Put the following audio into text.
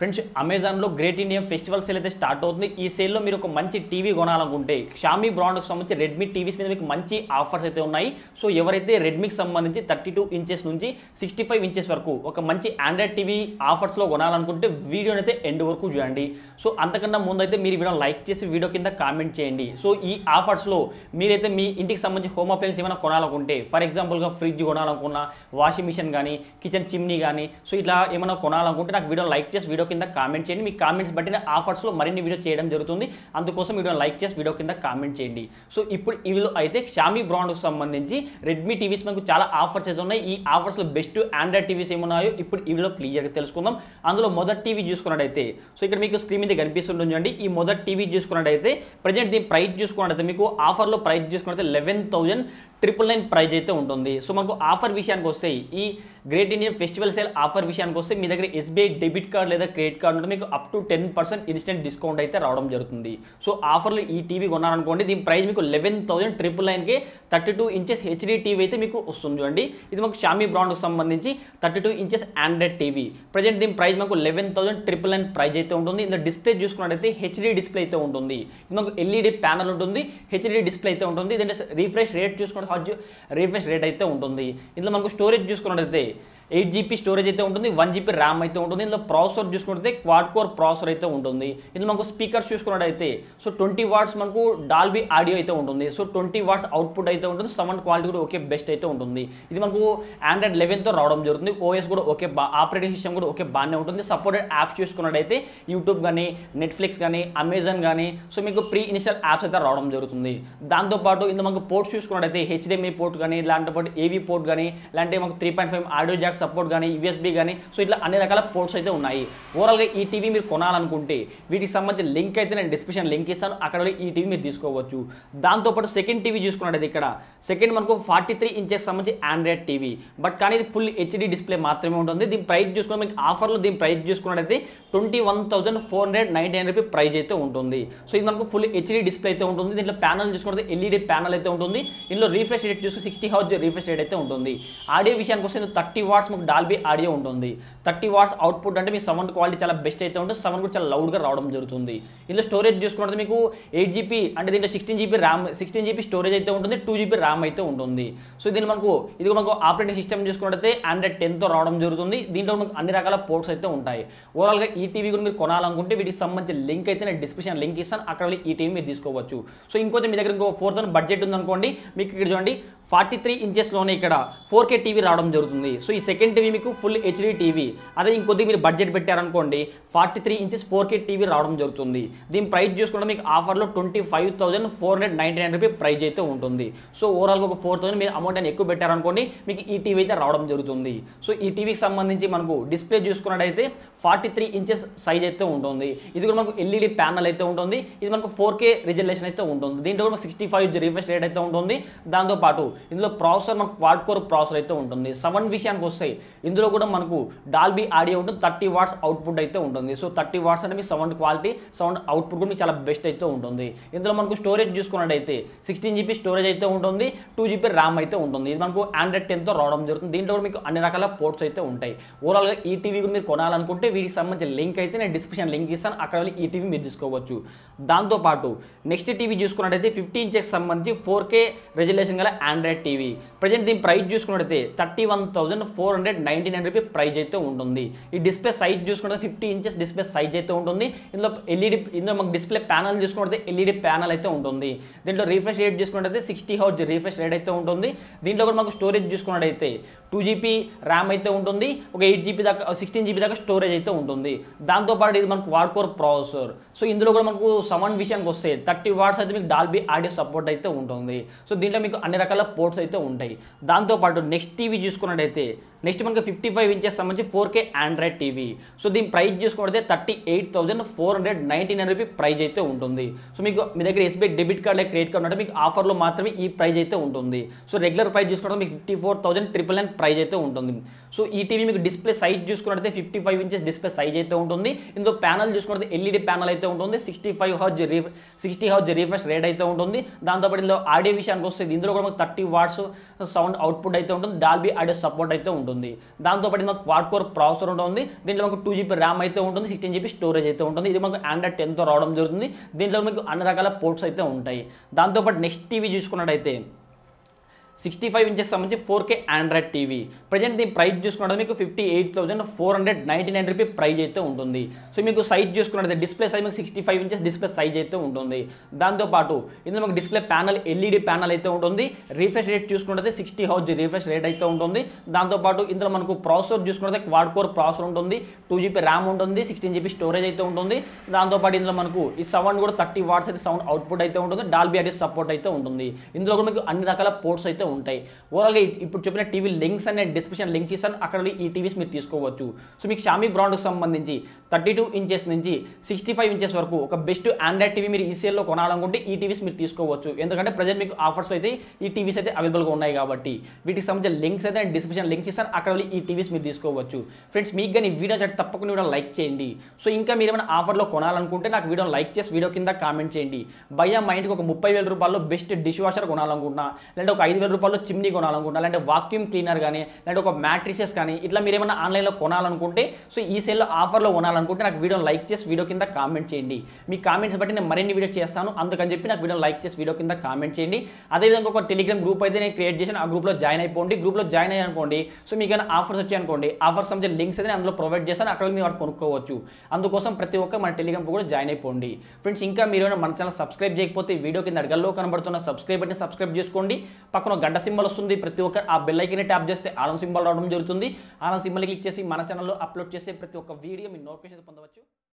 friends అమెజాన్లో great Indian festival sale అయితే start అవుతుంది ఈ సేల్లో మీరు ఒక మంచి టీవీ కొనాలనుకుంటే షామీ బ్రాండ్కి సంబంధించి రెడ్మీ టీవీస్ మీద మీకు మంచి ఆఫర్స్ అయితే ఉన్నాయి సో ఎవరైతే రెడ్మీకి సంబంధించి థర్టీ టూ ఇంచెస్ నుంచి సిక్స్టీ ఫైవ్ ఇంచెస్ వరకు ఒక మంచి ఆండ్రాయిడ్ టీవీ ఆఫర్స్లో కొనాలనుకుంటే వీడియోని అయితే ఎండ్ వరకు చూడండి సో అంతకన్నా ముందైతే మీరు వీడియో లైక్ చేసి వీడియో కింద కామెంట్ చేయండి సో ఈ ఆఫర్స్లో మీరైతే మీ ఇంటికి సంబంధించి హోమ్ అప్లయన్స్ ఏమైనా కొనాలనుకుంటే ఫర్ ఎగ్జాంపుల్గా ఫ్రిడ్జ్ కొనాలనుకున్నా వాషింగ్ మిషన్ కానీ కిచెన్ చిమ్నీ కానీ సో ఇట్లా ఏమైనా కొనాలనుకుంటే నాకు వీడియో లైక్ చేసి వీడియో కింద కామెంట్ చేయండి మీ కామెంట్స్ బట్టి ఆఫర్స్లో మరిన్ని వీడియో చేయడం జరుగుతుంది అందుకోసం వీడియో లైక్ చేసి వీడియో కింద కామెంట్ చేయండి సో ఇప్పుడు ఇవిలో అయితే షామీ బ్రాండ్కి సంబంధించి రెడ్మీ టీవీస్ మనకు చాలా ఆఫర్స్ అయితే ఉన్నాయి ఈ ఆఫర్స్లో బెస్ట్ ఆండ్రాయిడ్ టీవీస్ ఏమున్నాయో ఇప్పుడు ఇవిలో క్లియర్గా తెలుసుకుందాం అందులో మొదటి టీవీ చూసుకున్నట్టయితే సో ఇక్కడ మీకు స్క్రీన్ మీద కనిపిస్తుంది చూడండి ఈ మొదటి టీవీ చూసుకున్నట్టయితే ప్రజెంట్ దీని ప్రైస్ చూసుకున్నట్టయితే మీకు ఆఫర్లో ప్రైస్ చూసుకున్నట్టయితే eleven thousand triple nine price అయితే ఉంటుంది సో మనకు ఆఫర్ విషయానికి వస్తే ఈ great Indian festival sale offer విషయానికి వస్తే మీ దగ్గర ఎస్బీఐ డెబిట్ కార్డ్ లేదా క్రెడిట్ కార్డ్ ఉంటే మీకు up to ten percent instant discount అయితే రావడం జరుగుతుంది సో ఆఫర్లో ఈ టీవీ కొన్నారనుకోండి దీని ప్రైస్ మీకు లెవెన్ థౌసండ్ ట్రిపుల్ నైన్కే thirty two inches HD TV అయితే మీకు వస్తుంది చూడండి ఇది మాకు షామీ బ్రాండ్కి సంబంధించి thirty two inches android TV present దీని ప్రైస్ మాకు eleven thousand triple nine price అయితే ఉంటుంది ఇందులో డిస్ప్లే చూసుకున్నట్టయితే హెచ్డీ డిస్ప్లే అయితే ఉంటుంది ఇది మాకు ఎల్ఈడి ప్యానల్ ఉంటుంది హెచ్డీ డిస్ప్లే అయితే ఉంటుంది దీంట్లో రీఫ్రెష్ రేట్ చూసుకుంటే రీఫ్రెష్ రేట్ అయితే ఉంటుంది ఇందులో మనకు స్టోరేజ్ చూసుకున్నట్టయితే ఎయిట్ జీబీ స్టోరేజ్ అయితే ఉంటుంది వన్ జీబీ ర్యామ్ అయితే ఉంటుంది ఇందులో ప్రాసెసర్ చూసుకుంటే క్వాడ్ కోర్ ప్రాసెసర్ అయితే ఉంటుంది ఇందులో మనకు స్పీకర్స్ చూసుకున్నట్టయితే సో ట్వంటీ వాట్స్ మనకు డాల్బీ ఆడియో అయితే ఉంటుంది సో ట్వంటీ వాట్స్ అవుట్పుట్ అయితే ఉంటుంది సౌండ్ క్వాలిటీ కూడా ఓకే బెస్ట్ అయితే ఉంటుంది ఇది మనకు ఆండ్రాయిడ్ లెవెన్తో రావడం జరుగుతుంది ఓఎస్ కూడా ఓకే బా ఆపరేటింగ్ సిస్టమ్ కూడా ఓకే బాగానే ఉంటుంది సపోర్టెడ్ యాప్స్ చూసుకున్నట్టయితే యూట్యూబ్ కానీ నెట్ఫ్లిక్స్ కానీ అమెజాన్ కానీ సో మీకు ప్రీ ఇనిషియల్ యాప్స్ అయితే రావడం జరుగుతుంది దాంతోపాటు ఇందులో మనకు పోర్ట్స్ చూసుకున్నట్టయితే హెచ్డిఎంఐ పోర్ట్ కానీ దాంతో పాటు ఏవీ పోర్ట్ కానీ ఇలాంటి మనకు three point five audio jack support కానీ యూఎస్బీ కానీ సో ఇట్లా అన్ని రకాల పోర్ట్స్ అయితే ఉన్నాయి ఓవరాల్గా ఈ టీవీ మీరు కొనాలనుకుంటే వీటికి సంబంధించిన లింక్ అయితే నేను డిస్క్రిప్షన్ లింక్ ఇస్తాను అక్కడ వెళ్ళి ఈ టీవీ మీరు తీసుకోవచ్చు దాంతోపాటు సెకండ్ టీవీ చూసుకున్నట్టయితే ఇక్కడ సెకండ్ మనకు ఫార్టీ త్రీ ఇంచెస్ సంబంధించి ఆండ్రాయిడ్ టీవీ బట్ కానీ ఇది ఫుల్ హెచ్డీ డిస్ప్లే మాత్రమే ఉంటుంది దీని ప్రైస్ చూసుకున్న మీకు ఆఫర్లో దీని ప్రైస్ చూసుకున్నట్టయితే twenty one thousand four hundred ninety nine rupee price అయితే ఉంటుంది సో ఇది మనకు ఫుల్ హెచ్డీ డిస్ప్లే అయితే ఉంటుంది దీంట్లో ప్యానల్ చూసుకుంటే ఎల్ఈడి ప్యానల్ అయితే ఉంటుంది ఇందులో రీఫ్రెష్ రేట్ చూసుకుని సిక్స్టీ హౌస్ రీఫ్రెష్ రేట్ అయితే ఉంటుంది ఆడియో విషయానికి వస్తే థర్టీ వాట్స్ మీకు డాల్బీ ఆడియో ఉంటుంది థర్టీ వాట్స్ అవుట్పుట్ అంటే మీ సౌండ్ క్వాలిటీ చాలా బెస్ట్ అయితే ఉంటుంది సౌండ్ కూడా చాలా లౌడ్గా రావడం జరుగుతుంది ఇందులో స్టోరేజ్ చూసుకుంటే మీకు ఎయిట్ జీబీ అంటే దీంట్లో sixteen GB RAM sixteen GB storage అయితే ఉంటుంది టూ జీబీ ర్యామ్ అయితే ఉంటుంది సో దీన్ని మనకు ఇది కూడా మనకు ఆపరేటింగ్ సిస్టమ్ చూసుకున్నట్టయితే ఆండ్రాయిడ్ టెన్తో రావడం జరుగుతుంది దీంట్లో మనకు అన్ని రకాల పోర్ట్స్ అయితే ఉంటాయి ఓవరాల్గా ఈ టీవీ కూడా మీరు కొనాలనుకుంటే వీటికి సంబంధించిన లింక్ అయితే నేను డిస్క్రిప్షన్ లింక్ ఇస్తాను అక్కడ వెళ్ళి ఈ టీవీ మీరు తీసుకోవచ్చు సో ఇంకొంచెం మీ దగ్గర ఇంకో ఫోర్ థౌసండ్ బడ్జెట్ ఉందనుకోండి మీకు ఇక్కడ చూడండి ఫార్టీ త్రీ ఇంచెస్లోనే ఇక్కడ ఫోర్ కే టీవీ రావడం జరుగుతుంది సో ఈ సెకండ్ టీవీ మీకు ఫుల్ హెచ్డీ టీవీ అదే ఇంకొద్ది మీరు బడ్జెట్ పెట్టారనుకోండి forty three inches four K TV రావడం జరుగుతుంది దీని ప్రైస్ చూసుకుంటే మీకు ఆఫర్లో twenty five thousand four hundred ninety nine rupee price అయితే ఉంటుంది సో ఓవరాల్గా ఒక ఫోర్ థౌసండ్ మీరు అమౌంట్ అని ఎక్కువ పెట్టారనుకోండి మీకు ఈ టీవీ అయితే రావడం జరుగుతుంది సో ఈ టీవీకి సంబంధించి మనకు డిస్ప్లే చూసుకున్నట్టయితే ఫార్టీ త్రీ ఇంచెస్ సైజ్ అయితే ఉంటుంది ఇది కూడా మనకు ఎల్ఈడి ప్యానల్ అయితే ఉంటుంది ఇది మనకు ఫోర్ కే రిజల్యూషన్ అయితే ఉంటుంది దీంట్లో కూడా సిక్స్టీ ఫైవ్ రిఫ్రెష్ రేట్ అయితే ఉంటుంది దాంతోపాటు ఇందులో ప్రాసెసర్ మనకు క్వాడ్ కోర్ ప్రాసెసర్ అయితే ఉంటుంది సౌండ్ విషయానికి వస్తాయి ఇందులో కూడా మనకు డాల్బీ ఆడియో ఉంటుంది థర్టీ వాట్స్ అవుట్పుట్ అయితే ఉంటుంది సో థర్టీ వాట్స్ అంటే మీ సౌండ్ క్వాలిటీ సౌండ్ అవుట్పుట్ కూడా మీకు చాలా బెస్ట్ అయితే ఉంటుంది ఇందులో మనకు స్టోరేజ్ చూసుకున్నట్టయితే సిక్స్టీన్ జీబీ స్టోరేజ్ అయితే ఉంటుంది టూ జీబీ ర్యామ్ అయితే ఉంటుంది ఇది మనకు ఆండ్రాయిడ్ టెన్తో రావడం జరుగుతుంది దీంట్లో కూడా మీకు అన్ని రకాల పోర్ట్స్ అయితే ఉంటాయి ఓవరాల్గా ఈ టీవీ కూడా మీరు కొనాలనుకుంటే వీటికి సంబంధించిన లింక్ అయితే నేను డిస్క్రిప్షన్ లింక్ ఇస్తాను అక్కడ వెళ్ళి ఈ టీవీ మీరు తీసుకోవచ్చు దాంతోపాటు నెక్స్ట్ టీవీ చూసుకున్నట్టయితే ఫిఫ్టీ ఇంచెస్ సంబంధించి ఫోర్ కే రెజల్యూషన్ గల ఆండ్రాయిడ్ టీవీ ప్రజెంట్ దీని ప్రైస్ చూసుకున్నట్టయితే thirty one thousand four hundred ninety nine rupee price అయితే ఉంటుంది ఈ డిస్ప్లే సైజ్ చూసుకుంటే ఫిఫ్టీ ఇంచెస్ డిస్ప్లే సైజ్ అయితే ఉంటుంది ఇందులో ఎల్ఈడి ఇందులో మాకు డిస్ప్లే ప్యానల్ చూసుకుంటే ఎల్ఈడి ప్యానల్ అయితే ఉంటుంది దీంట్లో రీఫ్రెష్ రేట్ చూసుకున్నట్టయితే సిక్స్టీ హౌస్ రీఫ్రెష్ రేట్ అయితే ఉంటుంది దీంట్లో కూడా మాకు స్టోరేజ్ చూసుకున్నట్టయితే టూ జీబీ ర్యామ్ అయితే ఉంటుంది ఒక ఎయిట్ జీబీ దాకా సిక్స్టీన్ జీబీ దాకా స్టోరేజ్ అయితే ఉంటుంది దాంతోపాటు ఇది మనకు వాడ్కోర్ ప్రాసెసర్ సో ఇందులో కూడా మనకు సౌండ్ విషయానికి వస్తే థర్టీ వాట్స్ అయితే మీకు డాల్బీ ఆడియో సపోర్ట్ అయితే ఉంటుంది సో దీంట్లో మీకు అన్ని రకాల పోర్ట్స్ అయితే ఉంటాయి దాంతోపాటు నెక్స్ట్ టీవీ చూసుకున్నట్టయితే నెక్స్ట్ మనకి ఫిఫ్టీ ఫైవ్ ఇంచెస్ సంబంధించి four K android TV so దీని ప్రైస్ చూసుకుంటే thirty eight thousand four hundred ninety nine rupee price అయితే ఉంటుంది సో మీకు మీ దగ్గర ఎస్బీఐ డెబిట్ కార్డ్ లేదా క్రెడిట్ కార్డ్ ఉంటే మీకు ఆఫర్లో మాత్రమే ఈ ప్రైస్ అయితే ఉంటుంది సో రెగ్యులర్ ప్రైస్ చూసుకుంటే మీకు fifty four thousand triple nine price అయితే ఉంటుంది సో ఈ టీవీ మీకు డిస్ప్లే సైజ్ చూసుకున్నట్టయితే fifty five inches display size అయితే ఉంటుంది ఇందులో ప్యానల్ చూసుకుంటే ఎల్ఈడి ప్యానల్ అయితే ఉంటుంది సిక్స్టీ ఫైవ్ హౌజ్ రీ సిక్స్టీ హౌజ్ రీఫ్రెష్ రేట్ అయితే ఉంటుంది దాంతోపాటు ఇందులో ఆడియో విషయానికి వస్తే ఇందులో కూడా థర్టీ వాట్స్ సౌండ్ అవుట్పుట్ అయితే ఉంటుంది డాల్బీ ఆడియో సపోర్ట్ అయితే ఉంటుంది ఉంటుంది దాంతోపాటు మనకు క్వాడ్ కోర్ ప్రాసెసర్ ఉంటుంది దీంట్లో మనకు టూ జీబీ ర్యామ్ అయితే ఉంటుంది సిక్స్టీన్ జీబీ స్టోరేజ్ అయితే ఉంటుంది ఇది మనకు ఆండ్రాయిడ్ టెన్తో రావడం జరుగుతుంది దీంట్లో మీకు అన్ని రకాల పోర్ట్స్ అయితే ఉంటాయి దాంతోపాటు నెక్స్ట్ టీవీ చూసుకున్నట్టయితే సిక్స్టీ ఫైవ్ ఇంచెస్ సంబంధించి four K android TV present దీని ప్రైస్ చూసుకున్నట్టు మీకు fifty eight thousand four hundred ninety nine rupee price అయితే ఉంటుంది సో మీకు సైజ్ చూసుకున్నట్టు డిస్ప్లే సైజ్ మీకు sixty five inches display size అయితే ఉంటుంది దాంతోపాటు ఇందులో మీకు డిస్ప్లే ప్యానల్ ఎల్ఈడి ప్యానల్ అయితే ఉంటుంది రీఫ్రెష్ రేట్ చూసుకున్నట్టు సిక్స్టీ హౌజ్ రీఫ్రెష్ రేట్ అయితే ఉంటుంది దాంతోపాటు ఇందులో మనకు ప్రాసెసర్ చూసుకున్నట్టు క్వాడ్ కోర్ ప్రాసెసర్ ఉంటుంది టూ జీబీ ర్యామ్ ఉంటుంది సిక్స్టీన్ జీబీ స్టోరేజ్ అయితే ఉంటుంది దాంతోపాటు ఇందులో మనకు ఈ సౌండ్ కూడా థర్టీ వాట్స్ అయితే సౌండ్ అవుట్పుట్ అయితే ఉంటుంది డాల్బీ ఆడియో సపోర్ట్ అయితే ఉంటుంది ఇందులో కూడా మీకు అన్ని రకాల పోర్ట్స్ అయితే ఉంటాయి ఓవరాల్గా ఇప్పుడు చెప్పిన టీవీ లింక్స్ అనే డిస్క్రిప్షన్ లింక్ ఇస్తాను అక్కడ వెళ్ళి ఈ టీవీస్ మీరు తీసుకోవచ్చు సో మీకు షామీ బ్రాండ్కి సంబంధించి థర్టీ టూ ఇంచెస్ నుంచి సిక్స్టీ ఫైవ్ ఇంచెస్ వరకు ఒక బెస్ట్ ఆండ్రాయిడ్ టీవీ మీరు ఈసీఎల్లో కొనాలనుకుంటే ఈ టీవీస్ మీరు తీసుకోవచ్చు ఎందుకంటే ప్రజెంట్ మీకు ఆఫర్స్ అయితే ఈ టీవీస్ అయితే అవైలబుల్గా ఉన్నాయి కాబట్టి వీటికి సంబంధించిన లింక్స్ అయితే నేను డిస్క్రిప్షన్ లింక్స్ ఇస్తాను అక్కడ వెళ్ళి ఈ టీవీస్ మీరు తీసుకోవచ్చు ఫ్రెండ్స్ మీకు కానీ వీడియో చట్టి తప్పకుండా వీడియో లైక్ చేయండి సో ఇంకా మీరు ఏమైనా ఆఫర్లో కొనాలనుకుంటే నాకు వీడియోని లైక్ చేసి వీడియో కింద కామెంట్ చేయండి భయ్యా మా ఇంటికి ఒక ముప్పై వేల రూపాయలు బెస్ట్ డిష్ వాషర్ కొనాలనుకుంటున్నా లేదంటే ఒక ఐదు వేల రూపాయలు చిమ్నీ కొనాలనుకుంటున్నా లేదంటే వాక్యూమ్ క్లీనర్ కానీ లేదంటే ఒక మ్యాట్రిసెస్ కానీ ఇట్లా మీరు ఏమైనా ఆన్లైన్లో కొనాలనుకుంటే సో ఈ సేల్లో ఆఫర్లో కొనాలనుకుంటే నాకు వీడియోని లైక్ చేసి వీడియో కింద కామెంట్ చేయండి మీ కామెంట్స్ బట్టి నేను మరిన్ని వీడియో చేస్తాను అందుకని చెప్పి నాకు వీడియో లైక్ చేసి వీడియో కింద కామెంట్ చేయండి అదేవిధంగా ఒక టెలిగ్రామ్ గ్రూప్ అయితే నేను క్రియేట్ చేసిన ఆ గ్రూప్లో జాయిన్ అయిపోండి గ్రూప్లో జాయిన్ అయ్యానుకోండి సో మీకు ఏమైనా ఆఫర్స్ వచ్చాయనుకోండి ఆఫర్స్ సంబంధించిన లింక్స్ అయితే నేను అందులో ప్రొవైడ్ చేస్తాను అక్కడ మీరు వాటి కొనుక్కోవచ్చు అందుకోసం ప్రతి ఒక్క మన టెలిగ్రామ్ కూడా జాయిన్ అయిపోండి ఫ్రెండ్స్ ఇంకా మీరు ఏమైనా మన ఛానల్ సబ్స్క్రైబ్ చేయకపోతే ఈ వీడియో కింద అడగల్లో కనబడుతున్న సబ్స్క్రైబ్ బట్ని సబ్స్క్రైబ్ చేసుకోండి పక్కన ఒక గంట సింబల్ వస్తుంది ప్రతి ఒక్క ఆ బెల్ ఐకన్ ట్యాప్ చేస్తే ఆలం సింబల్ రావడం జరుగుతుంది ఆలం సింబల్ క్లిక్ చేసి మన ఛానల్లో అప్లోడ్ చేసే ప్రతి ఒక్క వీడియో మీ నోటిఫికేషన్ పొందవచ్చు